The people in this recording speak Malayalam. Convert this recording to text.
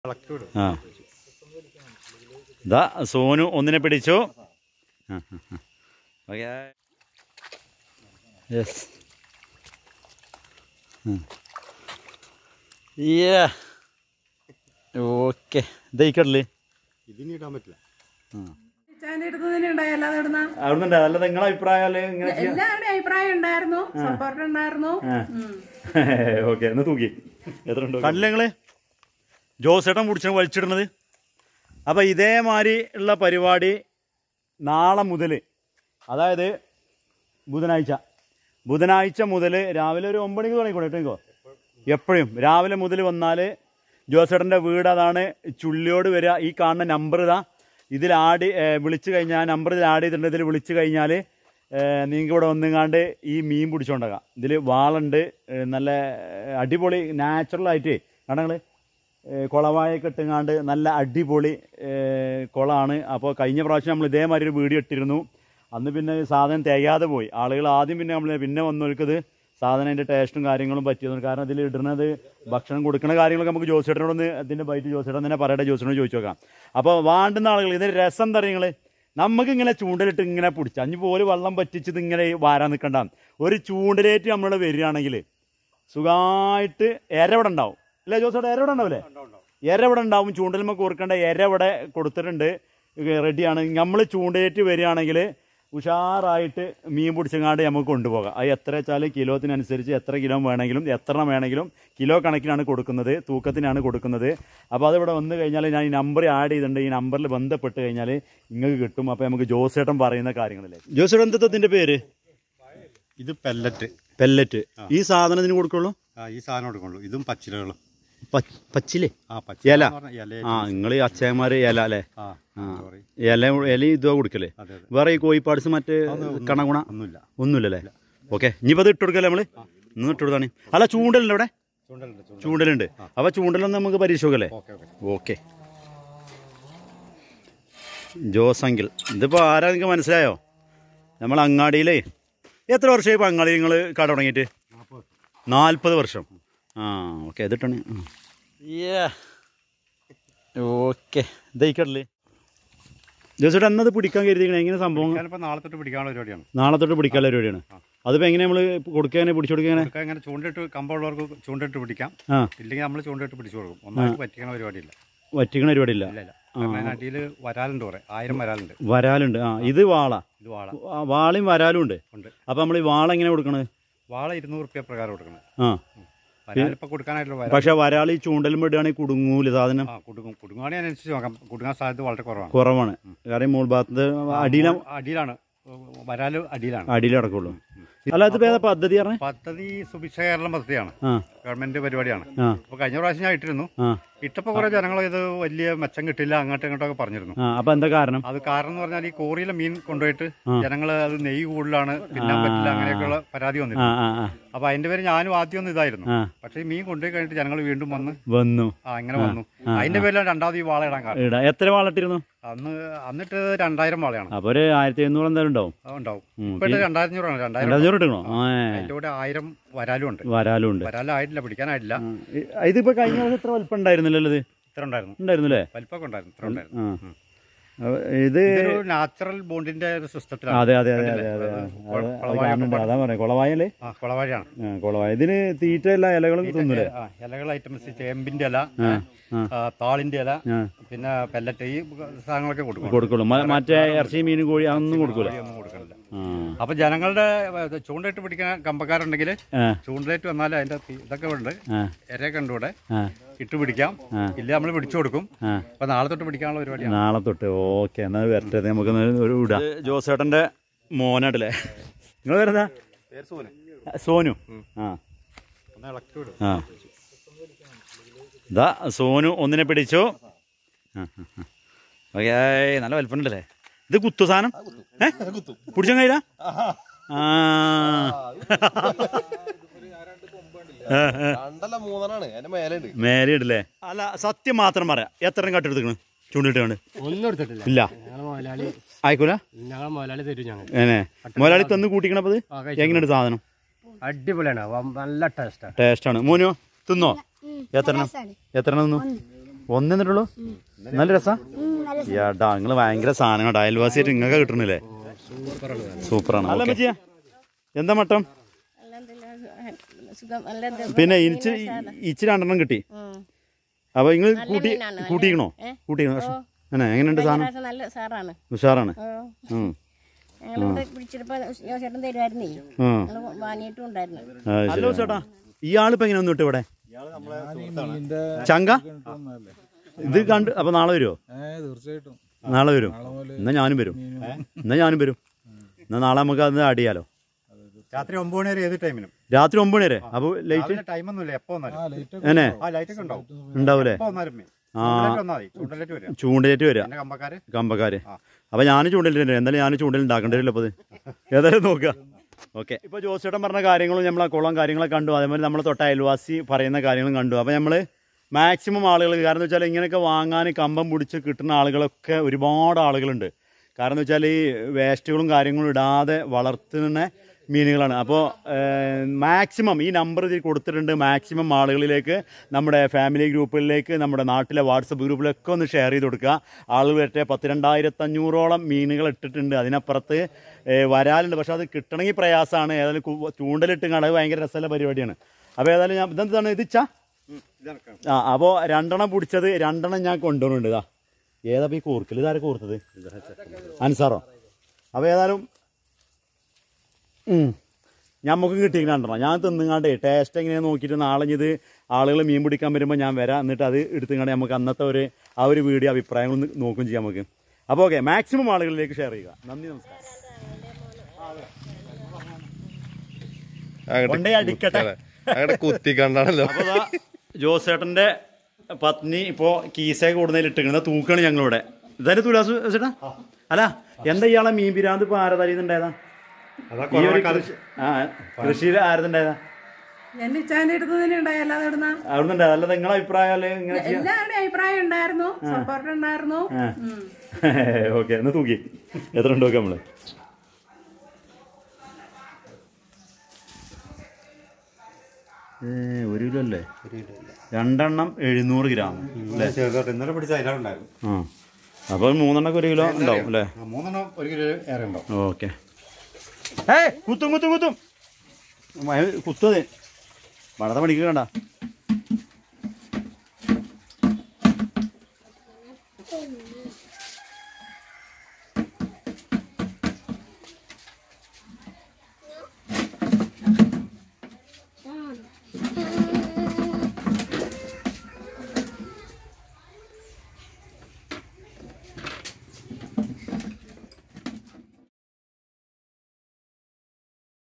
ആ ഇതാ സോനു ഒന്നിനെ പിടിച്ചു ഓക്കെ യെസ് ഓക്കെ ദയിക്കടല് ഇതിന് ഇടാൻ പറ്റില്ല ചായന്റെ ഇടുന്നതിന് ഉണ്ടായി അല്ലാതെ ഇടുന്ന അവിടുന്ന് അല്ല നിങ്ങളെ അഭിപ്രായം അല്ലേ ഇങ്ങനെ ചെയ്യാം എല്ലാവരുടെയും അഭിപ്രായം ഉണ്ടായിരുന്നു സപ്പോർട്ട് ഉണ്ടായിരുന്നു ഉം. ഓക്കെ എന്ന് തൂക്കി എത്ര ഉണ്ട് കണ്ടില്ല നിങ്ങള് ജോസേട്ടൻ പിടിച്ചാണ് വലിച്ചിടുന്നത് അപ്പം ഇതേമാതിരി ഉള്ള പരിപാടി നാളെ മുതൽ അതായത് ബുധനാഴ്ച ബുധനാഴ്ച മുതൽ രാവിലെ ഒരു ഒമ്പത് മണിക്ക് തുടങ്ങിക്കോട്ടെ കേട്ടോ എപ്പോഴും രാവിലെ മുതൽ വന്നാൽ ജോസേട്ടൻ്റെ വീട് അതാണ് ചുള്ളിയോട് വരിക ഈ കാണുന്ന നമ്പർ ഇതാ ഇതിൽ ആഡ് വിളിച്ചു കഴിഞ്ഞാൽ നമ്പർ ഇതിൽ ആഡ് ചെയ്തിട്ടുണ്ട് ഇതിൽ വിളിച്ചു കഴിഞ്ഞാൽ നിങ്ങൾക്ക് ഇവിടെ വന്നുങ്ങാണ്ട് ഈ മീൻ പിടിച്ചോണ്ടാകാം ഇതിൽ വാളുണ്ട് ഏ, നല്ല ഏ, അടിപൊളി നാച്ചുറലായിട്ട് കണ്ടങ്ങൾ കുളവായൊക്കെ ഇട്ടുങ്ങാണ്ട് നല്ല അടിപൊളി ഏ, കുളമാണ് അപ്പോൾ കഴിഞ്ഞ പ്രാവശ്യം നമ്മൾ ഇതേമാതിരി ഒരു വീഡിയോ ഇട്ടിരുന്നു അന്ന് പിന്നെ സാധനം തികയാതെ പോയി ആളുകൾ ആദ്യം പിന്നെ നമ്മൾ പിന്നെ വന്നവർക്കത് സാധനം അതിൻ്റെ ടേസ്റ്റും കാര്യങ്ങളും പറ്റിയത് കാരണം ഇതിൽ ഇടുന്നത് ഭക്ഷണം കൊടുക്കുന്ന കാര്യങ്ങളൊക്കെ നമുക്ക് ജോസിയേട്ടനോടൊന്ന് അതിൻ്റെ ബൈറ്റ് ജോസിയേട്ടൻ തന്നെ പറയട്ടെ ജോസിനോട് ചോദിച്ചു നോക്കാം അപ്പോൾ വാണ്ടുന്ന ആളുകൾ ഇതിന് രസം എന്താ നിങ്ങൾ നമുക്ക് ഇങ്ങനെ ചൂണ്ടലിട്ട് ഇങ്ങനെ പിടിച്ച അഞ്ഞു പോലെ വെള്ളം പറ്റിച്ചത് ഇങ്ങനെ വാരാൻ നിൽക്കണ്ട ഒരു ചൂണ്ടലേറ്റ് നമ്മൾ വരികയാണെങ്കിൽ സുഖമായിട്ട് എര ഇവിടെ ഉണ്ടാവും അല്ലേ ജോസേട്ടാ എര ഇവിടെ ഉണ്ടാവില്ലേ എര ഇവിടെ ഉണ്ടാവും ചൂണ്ടലുമ്പോൾ കോർക്കേണ്ട എര ഇവിടെ കൊടുത്തിട്ടുണ്ട് റെഡിയാണ് നമ്മൾ ചൂണ്ടയേറ്റ് വരികയാണെങ്കിൽ ഉഷാറായിട്ട് മീൻ പിടിച്ചങ്ങാണ്ട് നമുക്ക് കൊണ്ടുപോകാം അത് എത്ര വെച്ചാൽ കിലോത്തിനനുസരിച്ച് എത്ര കിലോ വേണമെങ്കിലും എത്ര എണ്ണം വേണമെങ്കിലും കിലോ കണക്കിനാണ് കൊടുക്കുന്നത് തൂക്കത്തിനാണ് കൊടുക്കുന്നത് അപ്പോൾ അതിവിടെ വന്നു കഴിഞ്ഞാൽ ഞാൻ ഈ നമ്പർ ആഡ് ചെയ്തിട്ടുണ്ട് ഈ നമ്പറിൽ ബന്ധപ്പെട്ട് കഴിഞ്ഞാൽ നിങ്ങൾക്ക് കിട്ടും അപ്പോൾ നമുക്ക് ജോസേട്ടൻ പറയുന്ന കാര്യങ്ങളില്ലേ ജോസേട്ടൻ എന്താ ഇതിൻ്റെ പേര് ഇത് പെല്ലറ്റ് പെല്ലറ്റ് ഈ സാധനത്തിന് കൊടുക്കുള്ളൂ ആ ഈ സാധനം എടുക്കുള്ളൂ ഇതും പച്ചിലകളും പച്ചിലേ ആ പച്ച ഇല? ഇല ആ നിങ്ങൾ അച്ഛന്മാർ ഇല അല്ലേ ആ ആ സോറി ഇല ഇല ഇതുവാ കൊടുക്കല്ലേ അതെ അതെ വേറെ ഈ കോഴിപ്പാട്സ് മറ്റ് കണഗുണ ഒന്നുമില്ല ഒന്നുമില്ലല്ലേ ഓക്കെ ഇനിയിപ്പോൾ അത് ഇട്ട് കൊടുക്കല്ലേ നമ്മള് ഇന്ന് ഇട്ട് കൊടുത്താണ് അല്ല ചൂണ്ടലുണ്ട് ഇവിടെ ചൂണ്ടലുണ്ട് ചൂണ്ട ചൂണ്ടലുണ്ട് അപ്പോൾ ചൂണ്ടലൊന്നും നമുക്ക് പരീക്ഷ നോക്കല്ലേ ഓക്കെ ഓക്കെ ഓക്കെ ജോസെങ്കിൽ ഇതിപ്പോൾ ആരാ നിങ്ങൾക്ക് മനസ്സിലായോ നമ്മൾ അങ്ങാടിയിലേ എത്ര വർഷമായി ഇപ്പോൾ അങ്ങാടി നിങ്ങൾ കട തുടങ്ങിയിട്ട് നാൽപ്പത് വർഷം ആ ഓക്കെ ഇതിട്ടാണ് ഓക്കെ ദയിക്കടല്ലേ ജോസേട്ടാ എന്നത് പിടിക്കാൻ കരുതിക്കണേ എങ്ങനെ സംഭവം ഞാനിപ്പോൾ നാളെ തൊട്ട് പിടിക്കാനുള്ള പരിപാടിയാണ് നാളെ തൊട്ട് പിടിക്കാനുള്ള പരിപാടിയാണ് അതിപ്പോൾ എങ്ങനെ നമ്മൾ കൊടുക്കാൻ പിടിച്ചു കൊടുക്കാൻ ഇതൊക്കെ ഇങ്ങനെ ചൂണ്ടിട്ട് കമ്പുള്ളവർക്ക് ചൂണ്ടിട്ട് പിടിക്കാം ആ ഇല്ലെങ്കിൽ നമ്മൾ ചൂണ്ടിട്ട് പിടിച്ചു കൊടുക്കും ഒന്നായിട്ട് പറ്റിക്കണ പരിപാടിയില്ല വറ്റിക്കണ പരിപാടിയില്ല ഇല്ല ഇല്ല കാരണം അടിയിൽ വരാലുണ്ട് കുറേ ആയിരം വരാലുണ്ട് വരാലുണ്ട് ആ ഇത് വാള ഇത് വാള ആ, വാളയും വരാലും ഉണ്ട് ഉണ്ട് അപ്പൊ നമ്മൾ ഈ വാള എങ്ങനെ കൊടുക്കണത് വാള ഇരുന്നൂറ് റുപ്യ പ്രകാരം കൊടുക്കണം ആ വരാലിപ്പോൾ കൊടുക്കാനായിട്ടുള്ള വരാൽ പക്ഷെ വരാൾ ഈ ചൂണ്ടലും ഇടുകയാണെങ്കിൽ കുടുങ്ങൂല സാധനം ആ കുടുങ്ങും കുടുങ്ങുകയാണെങ്കിൽ അതിനനുസരിച്ച് നോക്കാം കുടുങ്ങാൻ സാധ്യത വളരെ കുറവാണ് കുറവാണ് കാരണം മോൾ ഭാഗത്ത് അടിയില അടിയിലാണ് വരാല് അടിയിലാണ് അടിയിൽ കിടക്കുള്ളൂ അല്ല ഇത് ഏതാ പദ്ധതി പറഞ്ഞേ പദ്ധതി സുഭിക്ഷ കേരളം പദ്ധതിയാണ് ആ ഗവൺമെന്റ് പരിപാടിയാണ് ആ അപ്പോൾ കഴിഞ്ഞ പ്രാവശ്യം ഞാൻ ഇട്ടിരുന്നു ആ ഇട്ടപ്പോൾ കുറെ ജനങ്ങൾ ഇത് വലിയ മെച്ചം കിട്ടില്ല അങ്ങോട്ടും ഇങ്ങോട്ടൊക്കെ പറഞ്ഞിരുന്നു ആ അപ്പൊ എന്താ കാരണം അത് കാരണം എന്ന് പറഞ്ഞാൽ ഈ കോറിയിലെ മീൻ കൊണ്ടുപോയിട്ട് ആ. ജനങ്ങൾ അത് നെയ്യ് കൂടുതലാണ് തിന്നാൻ പറ്റില്ല അങ്ങനെയൊക്കെയുള്ള പരാതി ആ വന്നിരുന്നു ആ ആ അപ്പൊ അതിന്റെ പേര് ഞാനും ആദ്യം ഒന്ന് ഇതായിരുന്നു ആ പക്ഷേ ഈ മീൻ കൊണ്ടുപോയി കഴിഞ്ഞിട്ട് ജനങ്ങൾ വീണ്ടും വന്ന് വന്നു ആ ഇങ്ങനെ വന്നു അതിന്റെ പേരിലാണ് രണ്ടാമത് ഈ വാള ഇടാൻ കാരണം ഇടാ എത്ര വാളിട്ടിരുന്നു അന്ന് എന്നിട്ട് രണ്ടായിരം വാളയാണ് അപ്പൊ ഒരു ആയിരത്തി എഴുന്നൂറ് എന്തായാലും ഉണ്ടാവും അത് ഉണ്ടാവും ഉം, ഇപ്പൊ രണ്ടായിരത്തി അഞ്ഞൂറാണ് രണ്ടായിരം രണ്ടായിരം ഇട്ടണോ ആ അതിന്റെ കൂടെ ആയിരം വരാലും ഉണ്ട് വരാലും ഉണ്ട് വരാലും ആയിട്ടില്ല പിടിക്കാനായിട്ടില്ല ആ, ഇ- ഇതിപ്പോ കഴിഞ്ഞ വർഷം ഇത്ര വലിപ്പം ഉണ്ടായിരുന്നില്ലല്ലോ ഇത് ഇത്ര ഉണ്ടായിരുന്നു ഉണ്ടായിരുന്നു അല്ലേ വലിപ്പമൊക്കെ ഉണ്ടായിരുന്നു ഇത്ര ഉണ്ടായിരുന്നു ആ ഉം. അപ്പൊ ഇത് ഇതൊരു നാച്ചുറൽ ബോണ്ടിന്റെ ഒരു സിസ്റ്റത്തിലാണ് അതെ അതെ അതെ അതെ കണ്ടില്ലേ? അതെ അത് അത് കൊ- അത് കൊളവാഴ കാണുന്നുണ്ട് അതാ പറയാ കുളവായല്ലേ ആ കുളവാഴയാണ് ആ കുളവായ ഇതിന് തീറ്റ എല്ലാ ഇലകളും തിന്നൂലേ ആ, ഇലകൾ ഐറ്റംസ് ചേമ്പിന്റെ ഇല ആ ആ ആ, താളിന്റെ ഇല ആ പിന്നെ പെല്ലറ്റ് ഈ സാധനങ്ങളൊക്കെ കൊടുക്കും കൊടുക്കുള്ളൂ മ- മറ്റേ ഇറച്ചി മീൻ കോഴി അതൊന്നും കൊടുക്കൂല ഒന്നും കൊടുക്കണില്ല ആ അപ്പൊ ജനങ്ങളുടെ ഏ, ചൂണ്ടയിട്ട് പിടിക്കുന്ന കമ്പക്കാരുണ്ടെങ്കിൽ ആ ചൂണ്ടയിട്ട് വന്നാൽ അതിന്റെ തി- ഇതൊക്കെ ഉണ്ട് ആ ഇരയൊക്കെ ഉണ്ട് ഇവിടെ ആ ഇട്ട് പിടിക്കാം ആ. ഇല്ല നമ്മൾ പിടിച്ചു കൊടുക്കും ആ അപ്പൊ നാളെ തൊട്ട് പിടിക്കാനുള്ള പരിപാടിയാണ് നാളെ തൊട്ട് ഓക്കെ എന്നാൽ വരട്ടെ നമുക്ക് ഒരു വിടാം ജോസേട്ടന്റെ മോനാട്ടല്ലേ നിങ്ങൾ വരുന്നതാ സോനു ആ ഒന്ന് ഇളക്കി വിടും ആ ഇതാ സോനു ഒന്നിനെ പിടിച്ചു ഓക്കെ നല്ല വലിപ്പമുണ്ടല്ലേ ഇത് കുത്തു സാധനം ഏ പിടിച്ചാൽ കഴിയില്ല ആ ആ, ആ. രണ്ടല്ല മൂന്നെണ്ണാണ് അതിന്റെ മേലുണ്ട് മേലെ ഇടല്ലേ അല്ല സത്യം മാത്രം പറയാം എത്ര എണ്ണം കട്ടെടുത്തിക്കണ് ചൂണ്ടിട്ടാണ് ഒന്നും എടുത്തിട്ടില്ല ഇല്ല ഞങ്ങൾ മുതലാളി ആയിക്കൂല ഞങ്ങൾ മുതലാളി തരും ഞങ്ങൾ ഏനെ മുതലാളി തന്ന് കൂട്ടിക്കണപ്പത് ആ, കഴിച്ചു. എങ്ങനെയുണ്ട് സാധനം അടിപൊളിയാണ് വ- നല്ല ടേസ്റ്റാണ് ടേസ്റ്റാണ് മോനോ തിന്നോ എത്ര എണ്ണം എത്ര എണ്ണം തിന്നു ഒന്നേ എന്നിട്ടുള്ളൂ നല്ല രസാ യാടാ നിങ്ങൾ ഭയങ്കര സാധനം കേട്ടോ അയൽവാസിയായിട്ട് നിങ്ങൾക്ക് കിട്ടണില്ലേ സൂപ്പറാണ് ഓക്കെ എന്താ മട്ടം സുഖം നല്ല പിന്നെ ഇച്ച് ഇച്ചിരി രണ്ടെണ്ണം കിട്ടി അപ്പൊ നിങ്ങൾ കൂട്ടി കൂട്ടിക്കണോ കൂട്ടിക്കണോ പക്ഷെ അങ്ങനെ എങ്ങനെയുണ്ട് സാധനം നല്ല സാറാണ് ഉഷാറാണ് ഉം. ഞങ്ങളിവിടെ പിടിച്ചെടുപ്പോ ചേട്ടൻ തരുമായിരുന്നേ ഉം. ഞങ്ങള് വാങ്ങിയിട്ടും ഉണ്ടായിരുന്നു ഹലോ ചേട്ടാ ഇയാളിപ്പോ എങ്ങനെ വന്നിട്ട് ഇവിടെ ചങ്ക ഇത് കണ്ട് അപ്പൊ നാളെ വരുമോ തീർച്ചയായിട്ടും നാളെ വരും എന്നാ ഞാനും വരും എന്നാ ഞാനും വരും എന്നാ നാളെ നമുക്ക് അത് അടിയാലോ രാത്രി ഒമ്പത് മണി വരെ ഏത് ടൈമിനും രാത്രി ഒമ്പത് മണി വരെ അപ്പൊ ലൈറ്റ് ടൈമൊന്നുമില്ല എപ്പോ വന്നാലും എന്നെ ആ ലൈറ്റ് ഒക്കെ ഉണ്ടാവും ഉണ്ടാവൂലേ എപ്പോ വന്നാലും മതി. ആ. ചൂണ്ടലിട്ട് വന്നാ മതി ചൂണ്ടലിട്ട് വരിക ചൂണ്ടലേറ്റ് വരിക പിന്നെ കമ്പക്കാര് കമ്പക്കാര് അപ്പൊ ഞാൻ ചൂണ്ടലിട്ട് എന്തായാലും ഞാൻ ചൂണ്ടൽ ഉണ്ടാക്കേണ്ടി വരില്ല അപ്പൊ അത് ഏതായാലും നോക്കുക ഓക്കെ ഇപ്പൊ ജോസിയേട്ടൻ പറഞ്ഞ കാര്യങ്ങളും നമ്മൾ ആ കുളം കാര്യങ്ങളൊക്കെ കണ്ടു അതേമാതിരി നമ്മൾ തൊട്ട അയൽവാസി പറയുന്ന കാര്യങ്ങളും കണ്ടു അപ്പൊ നമ്മള് മാക്സിമം ആളുകൾ കാരണം വെച്ചാൽ ഇങ്ങനെയൊക്കെ വാങ്ങാൻ കമ്പം പിടിച്ച് കിട്ടുന്ന ആളുകളൊക്കെ ഒരുപാട് ആളുകളുണ്ട് കാരണം എന്ന് വെച്ചാൽ ഈ വേസ്റ്റുകളും കാര്യങ്ങളും ഇടാതെ വളർത്തുന്ന മീനുകളാണ് അപ്പോൾ മാക്സിമം ഈ നമ്പർ ഇതിൽ കൊടുത്തിട്ടുണ്ട് മാക്സിമം ആളുകളിലേക്ക് നമ്മുടെ ഫാമിലി ഗ്രൂപ്പുകളിലേക്ക് നമ്മുടെ നാട്ടിലെ വാട്സപ്പ് ഗ്രൂപ്പിലൊക്കെ ഒന്ന് ഷെയർ ചെയ്ത് കൊടുക്കുക ആളുകളൊക്കെ പത്ത് രണ്ടായിരത്തഞ്ഞൂറോളം മീനുകൾ ഇട്ടിട്ടുണ്ട് അതിനപ്പുറത്ത് ഏ, വരാലുണ്ട് പക്ഷെ അത് കിട്ടണമെങ്കിൽ പ്രയാസമാണ് ഏതായാലും കു- ചൂണ്ടലിട്ട് കാണാൻ അത് ഭയങ്കര രസമുള്ള പരിപാടിയാണ് അപ്പോൾ ഏതായാലും ഞാൻ ഇതെന്താണ് ഇത് ചാ ആ അപ്പോൾ രണ്ടെണ്ണം പിടിച്ചത് രണ്ടെണ്ണം ഞാൻ കൊണ്ടുവരുന്നുണ്ട് ഇതാ ഏതാ ഈ കൂർക്കൽ ഇതാരെ കൂർത്തത് അൻസാറോ അപ്പോൾ ഏതായാലും ഞമ്മക്കും കിട്ടിയിരിക്കുന്ന രണ്ടെണ്ണം ഞാൻ തിന്നുങ്ങാണ്ടേ ടേസ്റ്റ് എങ്ങനെയാണെന്ന് നോക്കിയിട്ട് നാളെ ഇനി ഇത് ആളുകൾ മീൻ പിടിക്കാൻ വരുമ്പോൾ ഞാൻ വരാം എന്നിട്ട് അത് എടുത്തുങ്ങാണ്ട് നമുക്ക് അന്നത്തെ ഒരു ആ ഒരു വീഡിയോ അഭിപ്രായങ്ങൾ ഒന്ന് നോക്കുകയും ചെയ്യാം നമുക്ക് അപ്പോൾ ഓക്കെ മാക്സിമം ആളുകളിലേക്ക് ഷെയർ ചെയ്യുക നന്ദി നമസ്കാരം കൊണ്ടേ അടിക്കട്ടെ അങ്ങടെ കുത്തി കണ്ടാണല്ലോ അപ്പോൾ ദാ ജോസേട്ടന്റെ പത്നി ഇപ്പോ കീസയൊക്കെ കൂടുന്നതിൽ ഇട്ടിരിക്കുന്നത് തൂക്കാണ് ഞങ്ങളിവിടെ ഇതായാലും തുലാസ് ചേട്ടാ അല്ല എന്താ ഇയാളെ മീൻ പിരാന്ത് ഇപ്പൊ ആരാ തരീന്നുണ്ടായതാ അതാ ഈ ഒരു കൊറോണ കാലത്ത് കൃഷി ആ കൃഷിയിൽ ആരതുണ്ടായതാ എന്റെ ഇച്ചാന്റെ ഇടുന്നതിന് ഉണ്ടായി അല്ലാതെ ഇടുന്ന അവിടുന്ന് ഉണ്ടായത് അല്ല നിങ്ങളെ അഭിപ്രായം അല്ലെ ഇങ്ങനെ ചെയ്യാം എല്ലാവരുടെയും അഭിപ്രായം ഉണ്ടായിരുന്നു സപ്പോർട്ട് ഉണ്ടായിരുന്നു ഉം. ഓക്കെ എന്നാ തൂക്കി എത്ര ഉണ്ട് നോക്കാം നമ്മള് ഏ, ഒരു കിലോ അല്ലേ രണ്ടെണ്ണം എഴുന്നൂറ് ഗ്രാം അല്ലേ ചെറുതായിട്ട് ഇന്നലെ പിടിച്ച അതിലുണ്ടായിരുന്നു ആ അപ്പോൾ മൂന്നെണ്ണൊക്കെ ഒരു കിലോ ഉണ്ടാവും അല്ലേ ആ, മൂന്നെണ്ണം ഒരു കിലോ ഏറെ ഉണ്ടാവും ഓക്കെ ഏ കുത്തും കുത്തും കുത്തും മയ- കുത്തത് വളർത്ത പണിക്ക് കണ്ട